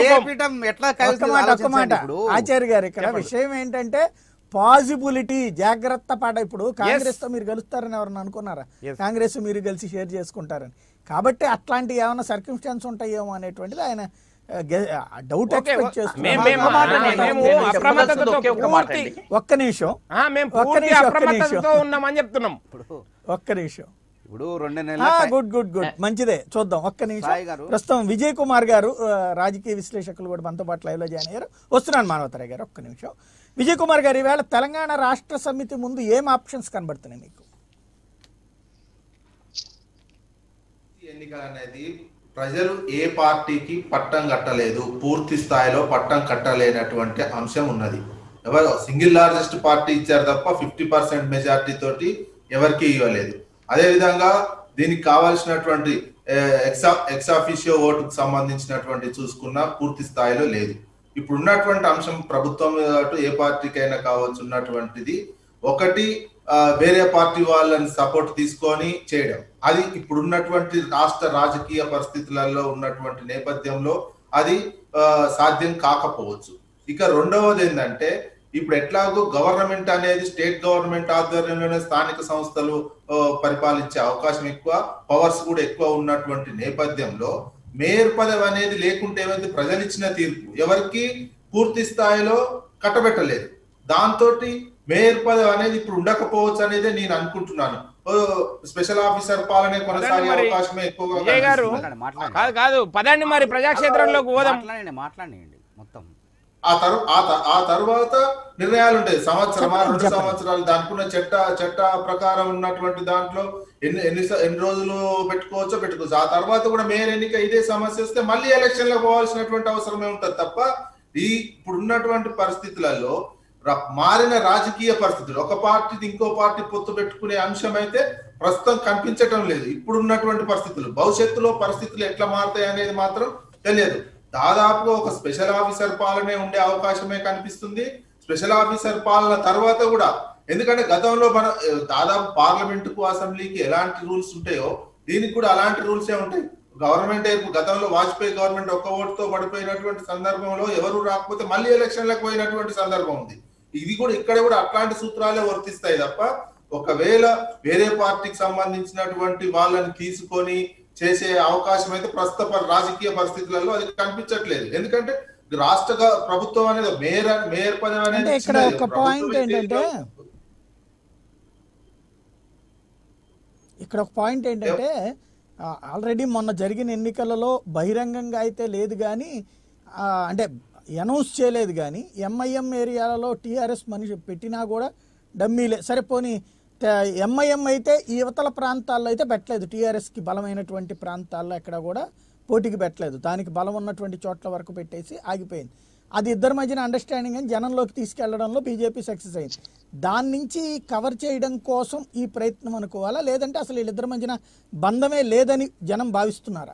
ముఖం. పీఠం ఎట్లా ఒక్క కలుగుతుంది మాట ఒక్క ఆలోచించండి మాట ఇప్పుడు ఆచార్య గారు ఇక్కడ విషయం ఏంటంటే పాజిబిలిటీ జాగ్రత్త పడ ఇప్పుడు కాంగ్రెస్ తో మీరు గెలుస్తారని ఎవరన్నా అనుకున్నారా కాంగ్రెస్ మీరు కలిసి షేర్ చేసుకుంటారని కాబట్టి అట్లాంటి ఏమైనా సర్కమ్స్టాన్స్ ఉంటాయేమో అనేటువంటిది ఆయన డౌట్ ఓకే, ఎక్స్పెక్ట్ మేము- చేస్తున్నారు మేము- ఒక మాట ఆ, నేను- మేము నేను అప్రమత్తతతో చెప్పదలుచుకుంది ఒకే ఒక మాట పూర్తి- అండి. ఒక్క నిమిషం ఆ, మేము ఒక్క పూర్తి నిమిషం, ఒక్క అప్రమత్తతతో నిమిషం. ఉన్నామని చెప్తున్నాం ఇప్పుడు ఒక్క నిమిషం ఇప్పుడు రెండు నెలల టై- గుడ్ గుడ్ గుడ్ మంచిదే చూద్దాం ఒక్క నిమిషం సాయి గారు. ప్రస్తుతం విజయ్ కుమార్ గారు ఆ, రాజకీయ విశ్లేషకులు కూడా మనతో పాటు లైవ్ లో జాయిన్ అయ్యారు వస్తున్నాను మానవతరాయ్ గారు ఒక్క నిమిషం విజయ్ కుమార్ గారు ఈవేళ తెలంగాణ రాష్ట్ర సమితి ముందు ఏం ఆప్షన్స్ కనబడుతున్నాయి మీకు ఎన్నికలు అనేది ప్రజలు ఏ పార్టీకి పట్టం కట్టలేదు పూర్తి స్థాయిలో పట్టం కట్టలేనటువంటి అంశం ఉన్నది ఎవరు సింగిల్ లార్జెస్ట్ పార్టీ ఇచ్చారు తప్ప ఫిఫ్టీ పర్సెంట్ మెజార్టీ తోటి ఎవరికి ఇవ్వలేదు అదే విధంగా దీనికి కావాల్సినటువంటి ఎక్సా ఎక్సాఫిషియో ఓటుకు సంబంధించినటువంటి చూసుకున్న పూర్తి స్థాయిలో లేదు ఇప్పుడు ఉన్నటువంటి అంశం ప్రభుత్వం అటు ఏ పార్టీకైనా కావచ్చు ఉన్నటువంటిది ఒకటి ఆ, వేరే పార్టీ వాళ్ళని సపోర్ట్ తీసుకొని చేయడం అది ఇప్పుడు ఉన్నటువంటి రాష్ట్ర రాజకీయ పరిస్థితులలో ఉన్నటువంటి నేపథ్యంలో అది ఆ, సాధ్యం కాకపోవచ్చు ఇక రెండవది ఏంటంటే ఇప్పుడు ఎట్లాగో గవర్నమెంట్ అనేది స్టేట్ గవర్నమెంట్ ఆధ్వర్యంలోనే స్థానిక సంస్థలు ఆ, పరిపాలించే అవకాశం ఎక్కువ పవర్స్ కూడా ఎక్కువ ఉన్నటువంటి నేపథ్యంలో మేయర్ పదవి అనేది లేకుంటే ఏమైతే ప్రజలు ఇచ్చిన తీర్పు ఎవరికి పూర్తి స్థాయిలో కట్టబెట్టలేదు దాంతో మేయర్ పదవి అనేది ఇప్పుడు ఉండకపోవచ్చు అనేది నేను అనుకుంటున్నాను ఓ, స్పెషల్ ఆఫీసర్ పాలనే కొనసాగే మరి అవకాశమే ఎక్కువగా విజయ్ గారు కనిపిస్తుంది. మాట్లాడండి, మాట్లాడండి. కాదు కాదు పదండి మరి ప్రజాక్షేత్రంలోకి పోదాం మాట్లాడండి మాట్లాడండి మొత్తం ఆ తరు ఆ త- ఆ తర్వాత నిర్ణయాలు ఉంటాయి సంవత్సరమా చెప్పండి, రెండు చెప్పండి. సంవత్సరాలు దానికున్న చట్ట చట్ట ప్రకారం ఉన్నటువంటి దాంట్లో ఎన్ని ఎన్ని స- ఎన్ని రోజులు పెట్టుకోవచ్చో పెట్టుకోవచ్చు ఆ తర్వాత కూడా మేయర్ ఎన్నిక ఇదే సమస్య వస్తే మళ్ళీ ఎలక్షన్ లో పోవాల్సినటువంటి అవసరమే ఉంటది తప్ప ఈ ఇప్పుడు ఉన్నటువంటి పరిస్థితులలో ర- మారిన రాజకీయ పరిస్థితులు ఒక పార్టీని ఇంకో పార్టీ పొత్తు పెట్టుకునే అంశం అయితే ప్రస్తుతం కనిపించటం లేదు ఇప్పుడు ఉన్నటువంటి పరిస్థితులు భవిష్యత్తులో పరిస్థితులు ఎట్లా మారుతాయి అనేది మాత్రం తెలియదు దాదాపుగా ఒక స్పెషల్ ఆఫీసర్ పాలనే ఉండే అవకాశమే కనిపిస్తుంది స్పెషల్ ఆఫీసర్ పాలన తర్వాత కూడా ఎందుకంటే గతంలో మన ఏ, దాదాపు పార్లమెంట్ కు అసెంబ్లీకి ఎలాంటి రూల్స్ ఉంటాయో దీనికి కూడా అలాంటి రూల్సే ఉంటాయి గవర్నమెంట్ వైపు గతంలో వాజ్పేయి గవర్నమెంట్ ఒక్క ఓటుతో పడిపోయినటువంటి సందర్భంలో ఎవరు రాకపోతే మళ్ళీ ఎలక్షన్లకు పోయినటువంటి సందర్భం ఉంది ఇది కూడా ఇక్కడ కూడా అట్లాంటి సూత్రాలే వర్తిస్తాయి తప్ప ఒకవేళ వేరే పార్టీకి సంబంధించినటువంటి వాళ్ళని తీసుకొని చేసే అవకాశం అయితే ప్రస్తుత ప- రాజకీయ పరిస్థితులలో అది కనిపించట్లేదు ఎందుకంటే రాష్ట్ర గ- ప్రభుత్వం అనేది మేయర్ మేయర్ పదవి అనేది అంటే ఇక్కడ చిన్నది. ఒక ప్రభుత్వం పాయింట్ అయితే ఏంటంటే ఇక్కడ ఒక పాయింట్ ఏంటంటే ఆల్రెడీ మొన్న జరిగిన ఎన్నికలలో బహిరంగంగా అయితే లేదు కానీ ఆ, అంటే అనౌన్స్ చేయలేదు కానీ ఎంఐఎం ఏరియాలలో టీఆర్ఎస్ మనిషి పెట్టినా కూడా డమ్మీలే సరే పోనీ ఎంఐఎం అయితే ఈ యువతల ప్రాంతాల్లో అయితే పెట్టలేదు టీఆర్ఎస్కి బలమైనటువంటి ప్రాంతాల్లో ఎక్కడ కూడా పోటీకి పెట్టలేదు దానికి బలం ఉన్నటువంటి చోట్ల వరకు పెట్టేసి ఆగిపోయింది అది ఇద్దరి మధ్యన అండర్స్టాండింగ్ అని జనంలోకి తీసుకెళ్లడంలో బీజేపీ సక్సెస్ అయింది దాని నుంచి కవర్ చేయడం కోసం ఈ ప్రయత్నం అనుకోవాలా లేదంటే అసలు వీళ్ళిద్దరి మధ్యన బంధమే లేదని జనం భావిస్తున్నారా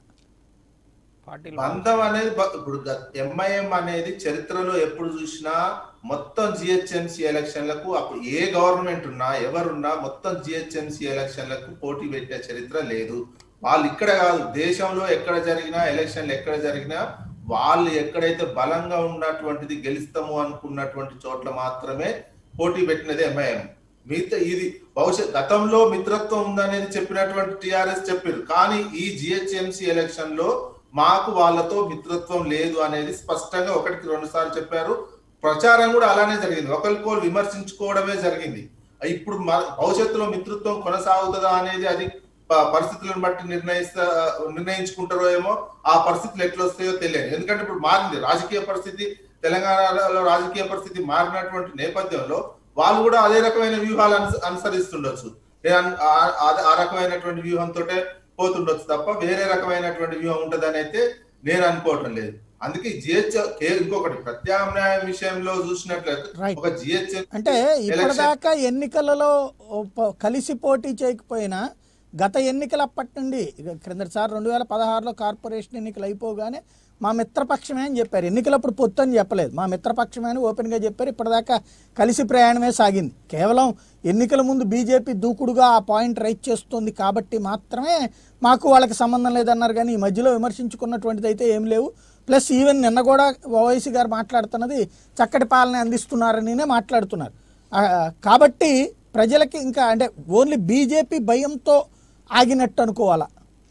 పార్టీలు బంధం అనేది బ- ఇప్పుడు ఎంఐఎం అనేది చరిత్రలో ఎప్పుడు చూసినా మొత్తం జిహెచ్ఎంసి ఎలక్షన్లకు అప్పుడు ఏ గవర్నమెంట్ ఉన్నా ఎవరున్నా మొత్తం జిహెచ్ఎంసి ఎలక్షన్లకు పోటీ పెట్టే చరిత్ర లేదు వాళ్ళు ఇక్కడ కాదు దేశంలో ఎక్కడ జరిగినా ఎలక్షన్లు ఎక్కడ జరిగినా వాళ్ళు ఎక్కడైతే బలంగా ఉన్నటువంటిది గెలుస్తాము అనుకున్నటువంటి చోట్ల మాత్రమే పోటీ పెట్టినది ఎంఐఎం మిగతా ఇది భవిష్యత్ గతంలో మిత్రత్వం ఉందనేది చెప్పినటువంటి టిఆర్ఎస్ చెప్పారు కానీ ఈ జిహెచ్ఎంసి ఎలక్షన్ లో మాకు వాళ్ళతో మిత్రత్వం లేదు అనేది స్పష్టంగా ఒకటికి రెండు సార్లు చెప్పారు ప్రచారం కూడా అలానే జరిగింది ఒకరికొకరు విమర్శించుకోవడమే జరిగింది ఇప్పుడు మ- భవిష్యత్తులో మిత్రత్వం కొనసాగుతుందా అనేది అది ప- పరిస్థితులను బట్టి నిర్ణయిస్తా నిర్ణయించుకుంటారో ఏమో ఆ పరిస్థితులు ఎట్లా వస్తాయో తెలియదు ఎందుకంటే ఇప్పుడు మారింది రాజకీయ పరిస్థితి తెలంగాణలో రాజకీయ పరిస్థితి మారినటువంటి నేపథ్యంలో వాళ్ళు కూడా అదే రకమైన వ్యూహాలు అనుస- అనుసరిస్తుండొచ్చు నేను అన్- ఆ- ఆ- ఆ రకమైనటువంటి వ్యూహంతో పోతుండొచ్చు తప్ప వేరే రకమైనటువంటి వ్యూహం ఉంటదని అయితే నేను అనుకోవటం లేదు అందుకే జిహెచ్ ఇంకొకటి ప్రత్యామ్నాయ విషయంలో చూసినట్లయితే Right. ఒక జిహెచ్ అంటే ఇప్పటిదాకా ఎన్నికలలో ఓ ప- కలిసి పోటీ చేయకపోయినా గత ఎన్నికలు అప్పటి నుండి ఇక క్రిందటిసారి రెండు వేల పదహారులో కార్పొరేషన్ ఎన్నికలు అయిపోగానే మా మిత్రపక్షమే అని చెప్పారు ఎన్నికలప్పుడు పొత్తు అని చెప్పలేదు మా మిత్రపక్షమే అని ఓపెన్గా చెప్పారు ఇప్పటిదాకా కలిసి ప్రయాణమే సాగింది కేవలం ఎన్నికల ముందు బీజేపీ దూకుడుగా ఆ పాయింట్ రైట్ చేస్తుంది కాబట్టి మాత్రమే మాకు వాళ్ళకి సంబంధం లేదన్నారు కానీ ఈ మధ్యలో విమర్శించుకున్నటువంటిది అయితే ఏం లేవు ప్లస్ ఈవెన్ నిన్న కూడా ఓవైసీ గారు మాట్లాడుతున్నది చక్కటి పాలన అందిస్తున్నారనినే మాట్లాడుతున్నారు ఆ, కాబట్టి ప్రజలకి ఇంకా అంటే ఓన్లీ బీజేపీ భయంతో ఆగినట్టు అనుకోవాలా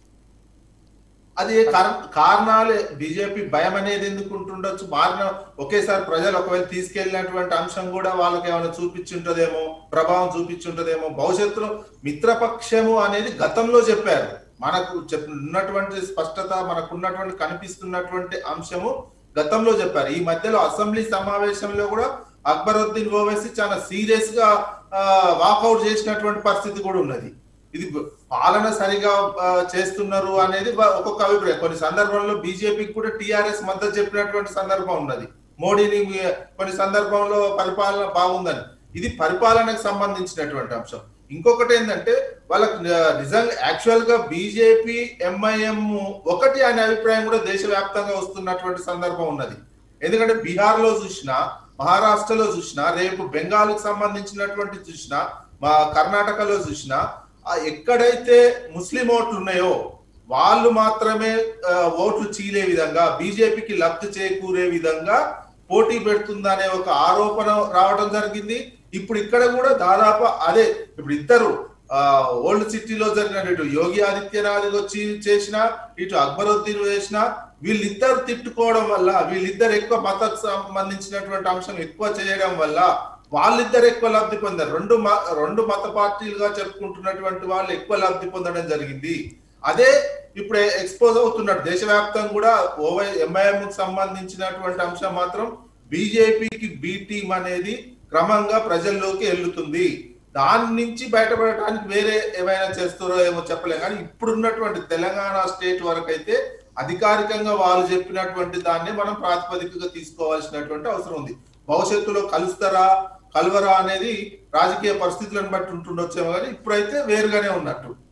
అది కార- కారణాలు బీజేపీ భయం అనేది ఎందుకు ఉంటుండొచ్చు మారిన ఒకేసారి ప్రజలు ఒకవేళ తీసుకెళ్ళినటువంటి అంశం కూడా వాళ్ళకి ఏమైనా చూపించుంటదేమో ప్రభావం చూపించుంటదేమో భవిష్యత్తులో మిత్రపక్షము అనేది గతంలో చెప్పారు మనకు చెప్ ఉన్నటువంటి స్పష్టత మనకు ఉన్నటువంటి కనిపిస్తున్నటువంటి అంశము గతంలో చెప్పారు ఈ మధ్యలో అసెంబ్లీ సమావేశంలో కూడా అక్బరుద్దీన్ ఓవైసీ చాలా సీరియస్ గా వాకౌట్ చేసినటువంటి పరిస్థితి కూడా ఉన్నది ఇది పాలన సరిగా ఆ, చేస్తున్నారు అనేది వా- ఒక్కొక్క అభిప్రాయం కొన్ని సందర్భంలో బీజేపీకి కూడా టిఆర్ఎస్ మద్దతు చెప్పినటువంటి సందర్భం ఉన్నది మోడీని మీ- కొన్ని సందర్భంలో పరిపాలన బాగుందని ఇది పరిపాలనకు సంబంధించినటువంటి అంశం ఇంకొకటి ఏంటంటే వాళ్ళకి ని- నిజంగా యాక్చువల్ గా బీజేపీ ఎంఐఎం ఒకటి అనే అభిప్రాయం కూడా దేశవ్యాప్తంగా వస్తున్నటువంటి సందర్భం ఉన్నది ఎందుకంటే బీహార్ లో చూసినా మహారాష్ట్రలో చూసినా రేపు బెంగాల్ కు సంబంధించినటువంటి చూసినా మా కర్ణాటకలో చూసినా ఆ ఎక్కడైతే ముస్లిం ఓట్లు ఉన్నాయో వాళ్ళు మాత్రమే ఆ, ఓట్లు చీలే విధంగా బీజేపీకి లబ్ధి చేకూరే విధంగా పోటీ పెడుతుందనే ఒక ఆరోపణ రావడం జరిగింది ఇప్పుడు ఇక్కడ కూడా దాదాపు అదే ఇప్పుడు ఇద్దరు ఆ ఓల్డ్ సిటీలో జరిగినట్టు యోగి ఆదిత్యనాథ్ వచ్చి చేసిన ఇటు అక్బరుద్దీన్ చేసిన వీళ్ళిద్దరు తిట్టుకోవడం వల్ల వీళ్ళిద్దరు ఎక్కువ మతకు సంబంధించినటువంటి అంశం ఎక్కువ చేయడం వల్ల వాళ్ళిద్దరు ఎక్కువ లబ్ధి పొందారు రెండు మ- రెండు మత పార్టీలుగా చెప్పుకుంటున్నటువంటి వాళ్ళు ఎక్కువ లబ్ధి పొందడం జరిగింది అదే ఇప్పుడు ఎక్స్పోజ్ అవుతున్నట్టు దేశవ్యాప్తంగా కూడా ఓవై ఎంఐఎం కు సంబంధించినటువంటి అంశం మాత్రం బీజేపీకి బి టీం అనేది క్రమంగా ప్రజల్లోకి వెళ్తుంది దాని నుంచి బయటపడటానికి వేరే ఏమైనా చేస్తారో ఏమో చెప్పలేం కానీ ఇప్పుడున్నటువంటి తెలంగాణ స్టేట్ వరకు అయితే అధికారికంగా వాళ్ళు చెప్పినటువంటి దాన్ని మనం ప్రాతిపదికగా తీసుకోవాల్సినటువంటి అవసరం ఉంది భవిష్యత్తులో కలుస్తారా కలవరా అనేది రాజకీయ పరిస్థితులను బట్టి ఉంటుండొచ్చేమో కానీ ఇప్పుడైతే వేరుగానే ఉన్నట్టు